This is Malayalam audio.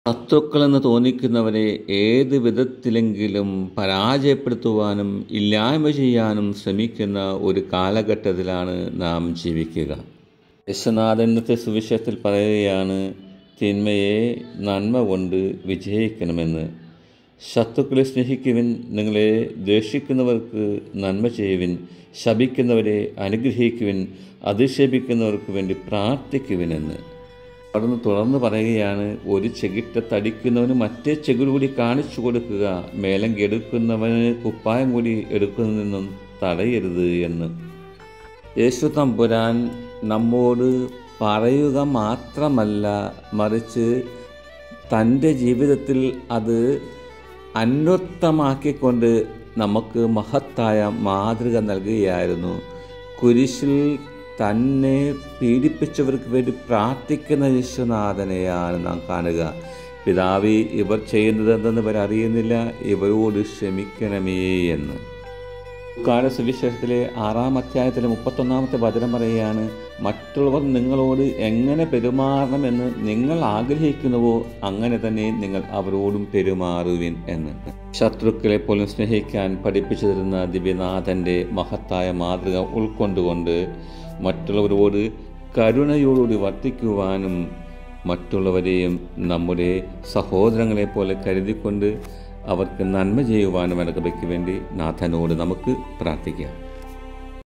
ശത്രുക്കളെന്ന് തോന്നിക്കുന്നവരെ ഏത് വിധത്തിലെങ്കിലും പരാജയപ്പെടുത്തുവാനും ഇല്ലായ്മ ചെയ്യാനും ശ്രമിക്കുന്ന ഒരു കാലഘട്ടത്തിലാണ് നാം ജീവിക്കുക യശനാഥൻ ഇന്നത്തെ സുവിശേഷത്തിൽ പറയുകയാണ് തിന്മയെ നന്മ കൊണ്ട് വിജയിക്കണമെന്ന് ശത്രുക്കളെ സ്നേഹിക്കുവിൻ നിങ്ങളെ ദ്വേഷിക്കുന്നവർക്ക് നന്മ ചെയ്യുവിൻ ശപിക്കുന്നവരെ അനുഗ്രഹിക്കുവിൻ അധിക്ഷേപിക്കുന്നവർക്ക് വേണ്ടി പ്രാർത്ഥിക്കുവിനെന്ന് അവിടുന്ന് തുടർന്ന് പറയുകയാണ് ഒരു ചെകിട്ട തടിക്കുന്നവന് മറ്റേ ചെകിട് കൂടി കാണിച്ചു കൊടുക്കുക മേലം എടുക്കുന്നവന് കുപ്പായം കൂടി എടുക്കുന്നതിൽ നിന്നും തടയരുത് എന്ന് യേശു തമ്പുരാൻ നമ്മോട് പറയുക മാത്രമല്ല മറിച്ച് തൻ്റെ ജീവിതത്തിൽ അത് അന്വർത്ഥമാക്കിക്കൊണ്ട് നമുക്ക് മഹത്തായ മാതൃക നൽകുകയായിരുന്നു കുരിശിൽ തന്നെ പീഡിപ്പിച്ചവർക്ക് വേണ്ടി പ്രാർത്ഥിക്കുന്ന യേശുനാഥനെയാണ് നാം കാണുക പിതാവി ഇവർ ചെയ്യുന്നത് എന്തെന്ന് ഇവർ അറിയുന്നില്ല ഇവരോട് ക്ഷമിക്കണമേ എന്ന് കാല സുവിശേഷത്തിലെ ആറാം അധ്യായത്തിലെ മുപ്പത്തൊന്നാമത്തെ വചനം പറയുകയാണ് മറ്റുള്ളവർ നിങ്ങളോട് എങ്ങനെ പെരുമാറണമെന്ന് നിങ്ങൾ ആഗ്രഹിക്കുന്നുവോ അങ്ങനെ തന്നെ നിങ്ങൾ അവരോടും പെരുമാറുവിൻ എന്ന് ശത്രുക്കളെ പോലും സ്നേഹിക്കാൻ പഠിപ്പിച്ചു തരുന്ന ദിവ്യനാഥൻ്റെ മഹത്തായ മാതൃക ഉൾക്കൊണ്ടുകൊണ്ട് മറ്റുള്ളവരോട് കരുണയോടുകൂടി വർത്തിക്കുവാനും മറ്റുള്ളവരെയും നമ്മുടെ സഹോദരങ്ങളെ പോലെ കരുതിക്കൊണ്ട് അവർക്ക് നന്മ ചെയ്യുവാനും ഇടകവയ്ക്ക് വേണ്ടി നാഥനോട് നമുക്ക് പ്രാർത്ഥിക്കാം